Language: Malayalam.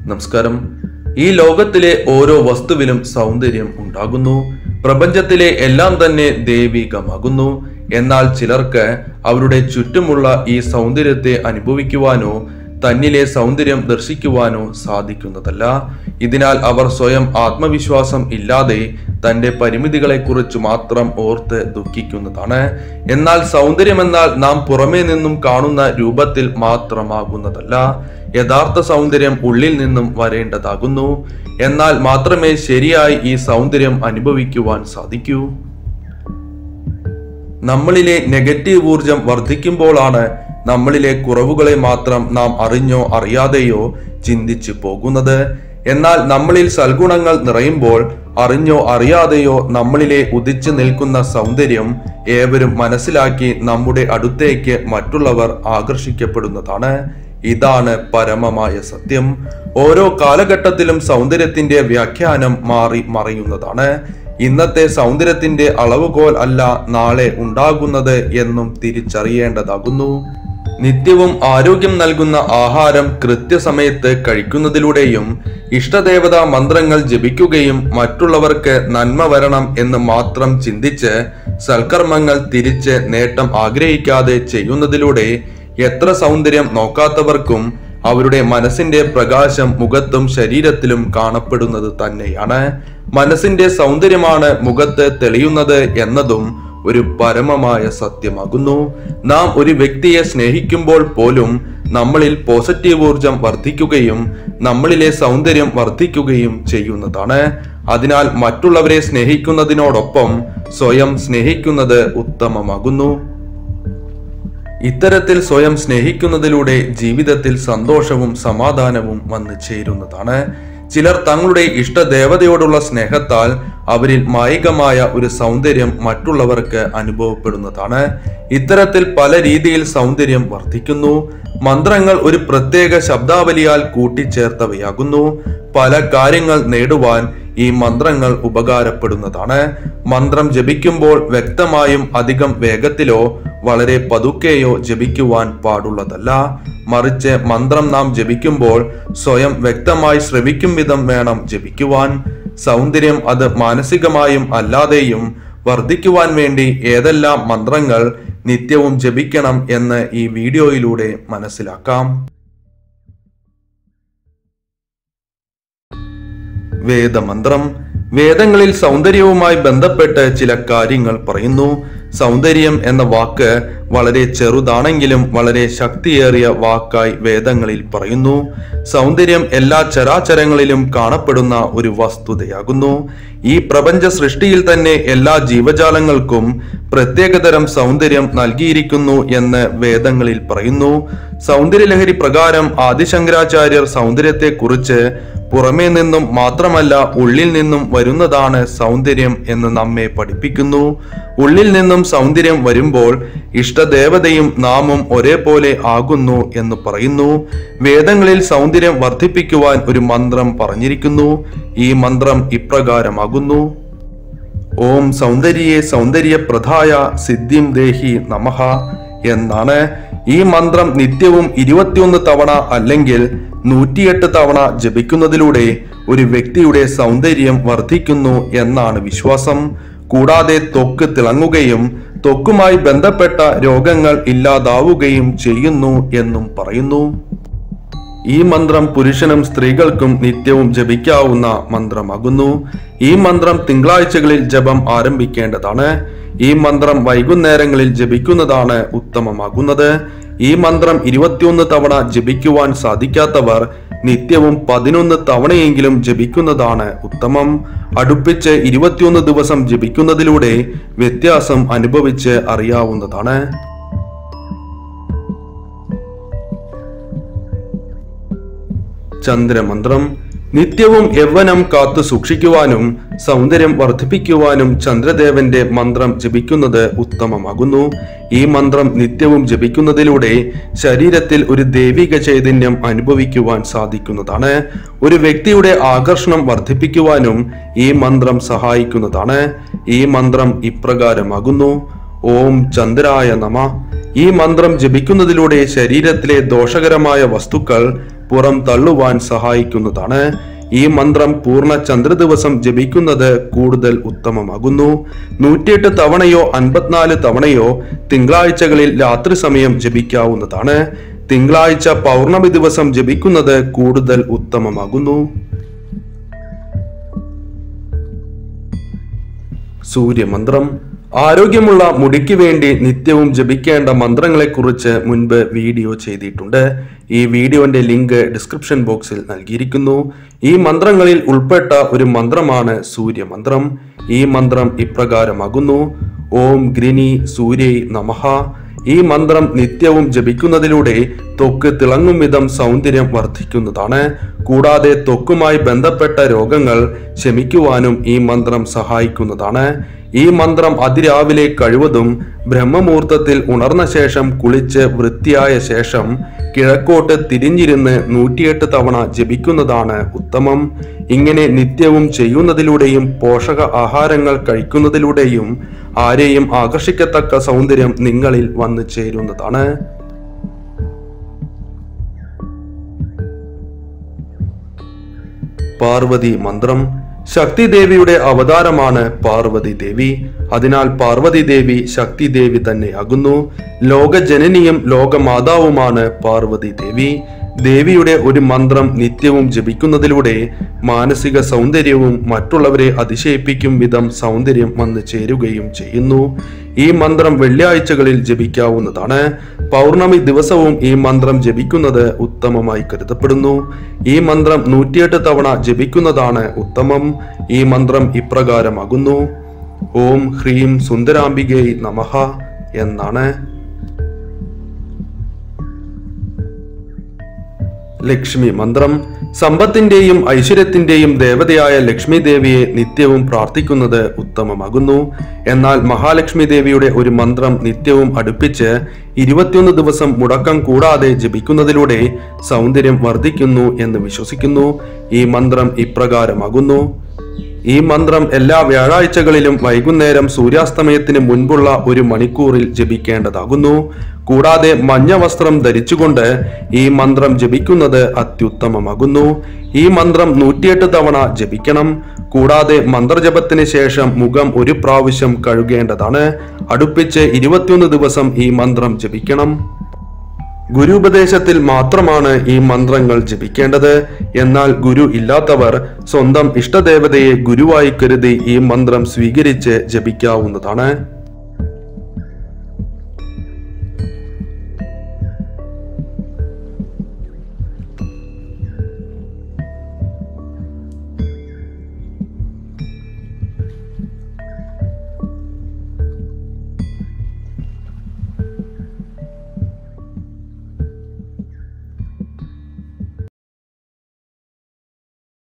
നമസ്കാരം ഈ ലോകത്തിലെ ഓരോ വസ്തുവിലും സൗന്ദര്യം ഉണ്ടാകുന്നു പ്രപഞ്ചത്തിലെ എല്ലാം തന്നെ ദൈവികമാകുന്നു എന്നാൽ ചിലർക്ക് അവരുടെ ചുറ്റുമുള്ള ഈ സൗന്ദര്യത്തെ അനുഭവിക്കുവാനോ തന്നിലെ സൗന്ദര്യം ദർശിക്കുവാനോ സാധിക്കുന്നതല്ല ഇതിനാൽ അവർ സ്വയം ആത്മവിശ്വാസം ഇല്ലാതെ തന്റെ പരിമിതികളെക്കുറിച്ച് മാത്രം ഓർത്ത് ദുഃഖിക്കുന്നതാണ് എന്നാൽ സൗന്ദര്യമെന്നാൽ നാം പുറമേ നിന്നും കാണുന്ന രൂപത്തിൽ മാത്രമാകുന്നതല്ല യഥാർത്ഥ സൗന്ദര്യം ഉള്ളിൽ നിന്നും വരേണ്ടതാകുന്നു എന്നാൽ മാത്രമേ ശരിയായി ഈ സൗന്ദര്യം അനുഭവിക്കുവാൻ സാധിക്കൂ നമ്മളിലെ നെഗറ്റീവ് ഊർജം വർദ്ധിക്കുമ്പോഴാണ് നമ്മളിലെ കുറവുകളെ മാത്രം നാം അറിഞ്ഞോ അറിയാതെയോ ചിന്തിച്ചു പോകുന്നത് എന്നാൽ നമ്മളിൽ സൽഗുണങ്ങൾ നിറയുമ്പോൾ അറിഞ്ഞോ അറിയാതെയോ നമ്മളിലെ ഉദിച്ചു നിൽക്കുന്ന സൗന്ദര്യം ഏവരും മനസ്സിലാക്കി നമ്മുടെ അടുത്തേക്ക് മറ്റുള്ളവർ ആകർഷിക്കപ്പെടുന്നതാണ് ഇതാണ് പരമമായ സത്യം ഓരോ കാലഘട്ടത്തിലും സൗന്ദര്യത്തിന്റെ വ്യാഖ്യാനം മാറി മറയുന്നതാണ് ഇന്നത്തെ സൗന്ദര്യത്തിന്റെ അളവുകോൽ അല്ല നാളെ ഉണ്ടാകുന്നത് എന്നും തിരിച്ചറിയേണ്ടതാകുന്നു നിത്യവും ആരോഗ്യം നൽകുന്ന ആഹാരം കൃത്യസമയത്ത് കഴിക്കുന്നതിലൂടെയും ഇഷ്ടദേവതാ മന്ത്രങ്ങൾ ജപിക്കുകയും മറ്റുള്ളവർക്ക് നന്മ വരണം എന്ന് മാത്രം ചിന്തിച്ച് സൽക്കർമ്മങ്ങൾ തിരിച്ച് നേട്ടം ആഗ്രഹിക്കാതെ ചെയ്യുന്നതിലൂടെ എത്ര സൗന്ദര്യം നോക്കാത്തവർക്കും അവരുടെ മനസ്സിന്റെ പ്രകാശം മുഖത്തും ശരീരത്തിലും കാണപ്പെടുന്നത് തന്നെയാണ് മനസ്സിന്റെ സൗന്ദര്യമാണ് മുഖത്ത് തെളിയുന്നത് എന്നതും ഒരു പരമമായ സത്യമാകുന്നു നാം ഒരു വ്യക്തിയെ സ്നേഹിക്കുമ്പോൾ പോലും നമ്മളിൽ പോസിറ്റീവ് ഊർജം വർദ്ധിക്കുകയും നമ്മളിലെ സൗന്ദര്യം വർദ്ധിക്കുകയും ചെയ്യുന്നതാണ് അതിനാൽ മറ്റുള്ളവരെ സ്നേഹിക്കുന്നതിനോടൊപ്പം സ്വയം സ്നേഹിക്കുന്നത് ഉത്തമമാകുന്നു ഇത്തരത്തിൽ സ്വയം സ്നേഹിക്കുന്നതിലൂടെ ജീവിതത്തിൽ സന്തോഷവും സമാധാനവും വന്നു ചേരുന്നതാണ് ചിലർ തങ്ങളുടെ ഇഷ്ടദേവതയോടുള്ള സ്നേഹത്താൽ അവരിൽ മായികമായ ഒരു സൗന്ദര്യം മറ്റുള്ളവർക്ക് അനുഭവപ്പെടുന്നതാണ് ഇത്തരത്തിൽ പല രീതിയിൽ സൗന്ദര്യം വർദ്ധിക്കുന്നു മന്ത്രങ്ങൾ ഒരു പ്രത്യേക ശബ്ദാവലിയാൽ കൂട്ടിച്ചേർത്തവയാകുന്നു പല കാര്യങ്ങൾ നേടുവാൻ ഈ മന്ത്രങ്ങൾ ഉപകാരപ്പെടുന്നതാണ് മന്ത്രം ജപിക്കുമ്പോൾ വ്യക്തമായും അധികം വേഗത്തിലോ വളരെ പതുക്കെയോ ജപിക്കുവാൻ പാടുള്ളതല്ല മറിച്ച് മന്ത്രം നാം ജപിക്കുമ്പോൾ സ്വയം വ്യക്തമായി ശ്രമിക്കും വിധം വേണം ജപിക്കുവാൻ സൗന്ദര്യം അത് മാനസികമായും അല്ലാതെയും വർദ്ധിക്കുവാൻ വേണ്ടി ഏതെല്ലാം മന്ത്രങ്ങൾ നിത്യവും ജപിക്കണം എന്ന് ഈ വീഡിയോയിലൂടെ മനസ്സിലാക്കാം വേദമന്ത്രം വേദങ്ങളിൽ സൗന്ദര്യവുമായി ബന്ധപ്പെട്ട് ചില കാര്യങ്ങൾ പറയുന്നു സൗന്ദര്യം എന്ന വാക്ക് വളരെ ചെറുതാണെങ്കിലും വളരെ ശക്തിയേറിയ വാക്കായി വേദങ്ങളിൽ പറയുന്നു സൗന്ദര്യം എല്ലാ ചരാചരങ്ങളിലും കാണപ്പെടുന്ന ഒരു വസ്തുതയാകുന്നു ഈ പ്രപഞ്ച സൃഷ്ടിയിൽ തന്നെ എല്ലാ ജീവജാലങ്ങൾക്കും പ്രത്യേകതരം സൗന്ദര്യം നൽകിയിരിക്കുന്നു എന്ന് വേദങ്ങളിൽ പറയുന്നു സൗന്ദര്യലഹരി പ്രകാരം ആദിശങ്കരാചാര്യർ സൗന്ദര്യത്തെക്കുറിച്ച് പുറമേ നിന്നും മാത്രമല്ല ഉള്ളിൽ നിന്നും വരുന്നതാണ് സൗന്ദര്യം എന്ന് നമ്മെ പഠിപ്പിക്കുന്നു ഉള്ളിൽ നിന്നും സൗന്ദര്യം വരുമ്പോൾ ഇഷ്ടദേവതയും നാമും ഒരേപോലെ ആകുന്നു എന്ന് പറയുന്നു വേദങ്ങളിൽ സൗന്ദര്യം വർദ്ധിപ്പിക്കുവാൻ ഒരു മന്ത്രം പറഞ്ഞിരിക്കുന്നു ഈ മന്ത്രം ഇപ്രകാരമാകുന്നു ഓം സൗന്ദര്യെ സൗന്ദര്യപ്രധായ സിദ്ധിം ദേഹി നമഃ എന്നാണ് ഈ മന്ത്രം നിത്യവും ഇരുപത്തിയൊന്ന് തവണ അല്ലെങ്കിൽ നൂറ്റിയെട്ട് തവണ ജപിക്കുന്നതിലൂടെ ഒരു വ്യക്തിയുടെ സൗന്ദര്യം വർദ്ധിക്കുന്നു എന്നാണ് വിശ്വാസം കൂടാതെ ത്വക്ക് തിളങ്ങുകയും ത്വക്കുമായി ബന്ധപ്പെട്ട രോഗങ്ങൾ ഇല്ലാതാവുകയും ചെയ്യുന്നു എന്നും പറയുന്നു ഈ മന്ത്രം പുരുഷനും സ്ത്രീകൾക്കും നിത്യവും ജപിക്കാവുന്ന മന്ത്രമാകുന്നു ഈ മന്ത്രം തിങ്കളാഴ്ചകളിൽ ജപം ആരംഭിക്കേണ്ടതാണ് ഈ മന്ത്രം വൈകുന്നേരങ്ങളിൽ ജപിക്കുന്നതാണ് ഉത്തമമാകുന്നത് ഈ മന്ത്രം ഇരുപത്തിയൊന്ന് തവണ ജപിക്കുവാൻ സാധിക്കാത്തവർ നിത്യവും പതിനൊന്ന് തവണയെങ്കിലും ജപിക്കുന്നതാണ് ഉത്തമം അടുപ്പിച്ച് ഇരുപത്തിയൊന്ന് ദിവസം ജപിക്കുന്നതിലൂടെ വ്യത്യാസം അനുഭവിച്ച് അറിയാവുന്നതാണ് ചന്ദ്രമന്ത്രം നിത്യവും യൗവനം കാത്തു സൂക്ഷിക്കുവാനും സൗന്ദര്യം വർദ്ധിപ്പിക്കുവാനും ചന്ദ്രദേവന്റെ മന്ത്രം ജപിക്കുന്നത് ഉത്തമമാകുന്നു ഈ മന്ത്രം നിത്യവും ജപിക്കുന്നതിലൂടെ ശരീരത്തിൽ ഒരു ദൈവിക ചൈതന്യം അനുഭവിക്കുവാൻ സാധിക്കുന്നതാണ് ഒരു വ്യക്തിയുടെ ആകർഷണം വർദ്ധിപ്പിക്കുവാനും ഈ മന്ത്രം സഹായിക്കുന്നതാണ് ഈ മന്ത്രം ഇപ്രകാരമാകുന്നു ഓം ചന്ദ്രായ നമ ഈ മന്ത്രം ജപിക്കുന്നതിലൂടെ ശരീരത്തിലെ ദോഷകരമായ വസ്തുക്കൾ പുറം തള്ളുവാൻ സഹായിക്കുന്നതാണ് ഈ മന്ത്രം പൂർണ്ണ ചന്ദ്രദിവസം ജപിക്കുന്നത് കൂടുതൽ ഉത്തമമാകുന്നു നൂറ്റിയെട്ട് തവണയോ അൻപത്തിനാല് തവണയോ തിങ്കളാഴ്ചകളിൽ രാത്രി സമയം ജപിക്കാവുന്നതാണ് തിങ്കളാഴ്ച പൗർണമി ദിവസം ജപിക്കുന്നത് കൂടുതൽ ഉത്തമമാകുന്നു സൂര്യമന്ത്രം ആരോഗ്യമുള്ള മുടിക്ക് വേണ്ടി നിത്യവും ജപിക്കേണ്ട മന്ത്രങ്ങളെക്കുറിച്ച് മുൻപ് വീഡിയോ ചെയ്തിട്ടുണ്ട് ഈ വീഡിയോന്റെ ലിങ്ക് ഡിസ്ക്രിപ്ഷൻ ബോക്സിൽ നൽകിയിരിക്കുന്നു ഈ മന്ത്രങ്ങളിൽ ഉൾപ്പെട്ട ഒരു മന്ത്രമാണ് സൂര്യമന്ത്രം ഈ മന്ത്രം ഇപ്രകാരമാകുന്നു ഓം ഗ്രിനി സൂര്യൈ നമഃ ഈ മന്ത്രം നിത്യവും ജപിക്കുന്നതിലൂടെ ത്വക്ക് തിളങ്ങും വിധം സൗന്ദര്യം വർദ്ധിക്കുന്നതാണ് കൂടാതെ ത്വക്കുമായി ബന്ധപ്പെട്ട രോഗങ്ങൾ ശമിക്കുവാനും ഈ മന്ത്രം സഹായിക്കുന്നതാണ് ഈ മന്ത്രം അതിരാവിലെ കഴിവതും ബ്രഹ്മമുഹൂർത്തത്തിൽ ഉണർന്ന ശേഷം കുളിച്ച് വൃത്തിയായ ശേഷം കിഴക്കോട്ട് തിരിഞ്ഞിരുന്ന് നൂറ്റിയെട്ട് തവണ ജപിക്കുന്നതാണ് ഉത്തമം ഇങ്ങനെ നിത്യവും ചെയ്യുന്നതിലൂടെയും പോഷക ആഹാരങ്ങൾ കഴിക്കുന്നതിലൂടെയും ആരെയും ആകർഷിക്കത്തക്ക സൗന്ദര്യം നിങ്ങളിൽ വന്നു ചേരുന്നതാണ് പാർവതി മന്ത്രം ശക്തി ദേവിയുടെ അവതാരമാണ് പാർവതി ദേവി അതിനാൽ പാർവതി ദേവി ശക്തി ദേവി തന്നെയാകുന്നു ലോകജനനിയും ലോകമാതാവുമാണ് പാർവതി ദേവി ദേവിയുടെ ഒരു മന്ത്രം നിത്യവും ജപിക്കുന്നതിലൂടെ മാനസിക സൗന്ദര്യവും മറ്റുള്ളവരെ അതിശയിപ്പിക്കും വിധം സൗന്ദര്യം വന്നു ചേരുകയും ചെയ്യുന്നു ഈ മന്ത്രം വെള്ളിയാഴ്ചകളിൽ ജപിക്കാവുന്നതാണ് പൗർണമി ദിവസവും ഈ മന്ത്രം ജപിക്കുന്നത് ഉത്തമമായി കരുതപ്പെടുന്നു ഈ മന്ത്രം നൂറ്റിയെട്ട് തവണ ജപിക്കുന്നതാണ് ഉത്തമം ഈ മന്ത്രം ഇപ്രകാരമാകുന്നു ഓം ഹ്രീം സുന്ദരാംബികൈ നമഃ എന്നാണ് ലക്ഷ്മി മന്ത്രം സമ്പത്തിന്റെയും ഐശ്വര്യത്തിന്റെയും ദേവതയായ ലക്ഷ്മി ദേവിയെ നിത്യവും പ്രാർത്ഥിക്കുന്നത് ഉത്തമമാകുന്നു എന്നാൽ മഹാലക്ഷ്മി ദേവിയുടെ ഒരു മന്ത്രം നിത്യവും അടുപ്പിച്ച് ഇരുപത്തിയൊന്ന് ദിവസം മുടക്കം കൂടാതെ ജപിക്കുന്നതിലൂടെ സൗന്ദര്യം വർദ്ധിക്കുന്നു എന്ന് വിശ്വസിക്കുന്നു ഈ മന്ത്രം ഇപ്രകാരമാകുന്നു ഈ മന്ത്രം എല്ലാ വ്യാഴാഴ്ചകളിലും വൈകുന്നേരം സൂര്യാസ്തമയത്തിന് മുൻപുള്ള ഒരു മണിക്കൂറിൽ ജപിക്കേണ്ടതാകുന്നു കൂടാതെ മഞ്ഞ വസ്ത്രം ധരിച്ചുകൊണ്ട് ഈ മന്ത്രം ജപിക്കുന്നത് അത്യുത്തമമാകുന്നു ഈ മന്ത്രം നൂറ്റിയെട്ട് തവണ ജപിക്കണം കൂടാതെ മന്ത്രജപത്തിന് ശേഷം മുഖം ഒരു പ്രാവശ്യം കഴുകേണ്ടതാണ് അടുപ്പിച്ച് ഇരുപത്തിയൊന്ന് ദിവസം ഈ മന്ത്രം ജപിക്കണം ഗുരുപദേശത്തിൽ മാത്രമാണ് ഈ മന്ത്രങ്ങൾ ജപിക്കേണ്ടത് എന്നാൽ ഗുരു ഇല്ലാത്തവർ സ്വന്തം ഇഷ്ടദേവതയെ ഗുരുവായി കരുതി ഈ മന്ത്രം സ്വീകരിച്ച് ജപിക്കാവുന്നതാണ്